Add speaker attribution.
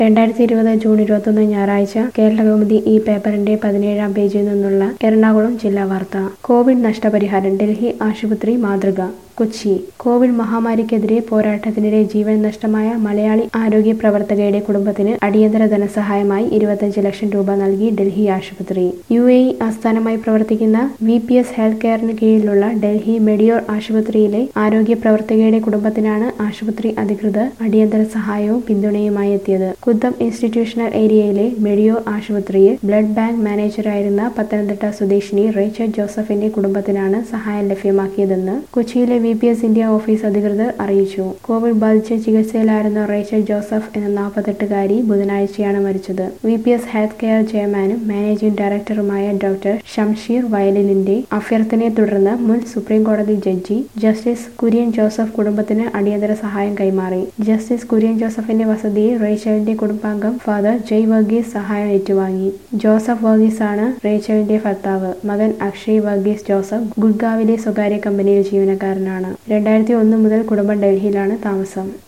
Speaker 1: രണ്ടായിരത്തി ഇരുപത് ജൂൺ ഇരുപത്തൊന്ന് ഞായറാഴ്ച കേരളകൗമുദി ഈ പേപ്പറിന്റെ പതിനേഴാം പേജിൽ നിന്നുള്ള എറണാകുളം ജില്ലാ വാർത്ത കോവിഡ് നഷ്ടപരിഹാരം ഡൽഹി ആശുപത്രി മാതൃക കൊച്ചി കോവിഡ് മഹാമാരിക്കെതിരെ പോരാട്ടത്തിനിടെ ജീവൻ നഷ്ടമായ മലയാളി ആരോഗ്യ പ്രവർത്തകയുടെ കുടുംബത്തിന് അടിയന്തര ധനസഹായമായി ഇരുപത്തഞ്ച് ലക്ഷം രൂപ നൽകി ഡൽഹി ആശുപത്രി യു എ ഇ ആസ്ഥാനമായി പ്രവർത്തിക്കുന്ന വി പി എസ് ഹെൽത്ത് കെയറിന് കീഴിലുള്ള ഡൽഹി മെഡിയോർ ആശുപത്രിയിലെ ആരോഗ്യ പ്രവർത്തകയുടെ കുടുംബത്തിനാണ് ആശുപത്രി അധികൃതർ അടിയന്തര സഹായവും പിന്തുണയുമായി എത്തിയത് കുന്തം ഇൻസ്റ്റിറ്റ്യൂഷണൽ ഏരിയയിലെ മെഡിയോർ ആശുപത്രിയിൽ ബ്ലഡ് ബാങ്ക് മാനേജറായിരുന്ന പത്തനംതിട്ട സ്വദേശിനി റേച്ചൽ ജോസഫിന്റെ കുടുംബത്തിനാണ് സഹായം ലഭ്യമാക്കിയതെന്ന് കൊച്ചിയിലെ V P S India office അധികൃതർ അറിയിച്ചു കോവിഡ് ബാധിച്ച് ചികിത്സയിലായിരുന്ന റേച്ചൽ ജോസഫ് എന്ന നാൽപ്പത്തെട്ടുകാരി ബുധനാഴ്ചയാണ് മരിച്ചത് V P S health care ചെയർമാനും മാനേജിംഗ് ഡയറക്ടറുമായ ഡോക്ടർ ഷംഷീർ വയലിലിന്റെ അഭ്യർത്ഥനയെ തുടർന്ന് മുൻ സുപ്രീം കോടതി ജഡ്ജി ജസ്റ്റിസ് കുര്യൻ ജോസഫ് കുടുംബത്തിന് അടിയന്തര സഹായം കൈമാറി ജസ്റ്റിസ് കുര്യൻ ജോസഫിന്റെ വസതിയിൽ റേച്ചലിന്റെ കുടുംബാംഗം ഫാദർ ജയ് വർഗീസ് സഹായം ഏറ്റുവാങ്ങി ജോസഫ് വർഗീസ് ആണ് റേച്ചലിന്റെ ഭർത്താവ് മകൻ അക്ഷയ് വർഗീസ് ജോസഫ് ഗുഡ്ഗാവിലെ സ്വകാര്യ കമ്പനിയിൽ ജീവനക്കാരനാണ് രണ്ടായിരത്തി ഒന്ന് മുതൽ കുടുംബം ഡൽഹിയിലാണ് താമസം